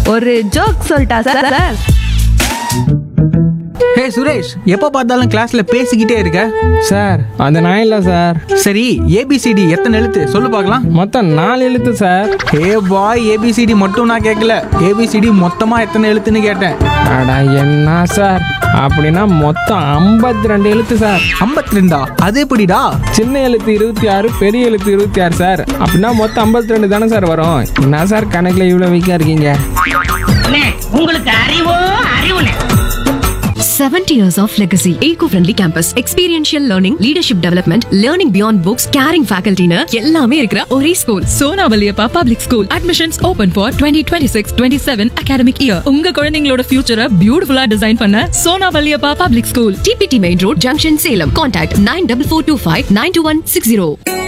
ஒரு ஜோக் சொல்லிட்டா sir sir hey Suresh எப்போ பார்த்தாலும் கிளாஸ்ல பேசிக்கிட்டே இருக்க சார் அது நான் இல்லை சார் சரி ஏபிசிடி எத்தனை எழுத்து சொல்லு பார்க்கலாம் மொத்தம் நாலு எழுத்து சார் ஹே பாய் ஏபிசிடி மட்டும் நான் கேட்கல ஏபிசிடி மொத்தமா எத்தனை எழுத்துன்னு கேட்டேன் அடா என்ன சார் அப்படின்னா மொத்தம் ஐம்பத்தி ரெண்டு எழுத்து சார் 52 ரெண்டா அது எப்படிடா சின்ன எழுத்து இருபத்தி ஆறு பெரிய எழுத்து இருபத்தி ஆறு சார் அப்படின்னா மொத்தம் ஐம்பத்தி ரெண்டு தானே சார் வரும் என்ன சார் கணக்கில் இவ்வளோ வீக்காக இருக்கீங்க அண்ணே, உங்களுக்கு அறிவோ அறிவுனே 70 years of legacy. Eco-friendly campus. Experiential learning, leadership development, learning beyond books, caring faculty னு எல்லாமே இருக்கிற ஒரே school Sona Valliappa public school admissions open for twenty twenty six twenty seven academic year உங்க குழந்தைங்களோட ஃபியூச்சரை பியூட்டிஃபுல்லா டிசைன் பண்ண Sona Valliappa public school DPT main road junction Salem contact nine double four two five nine two one six zero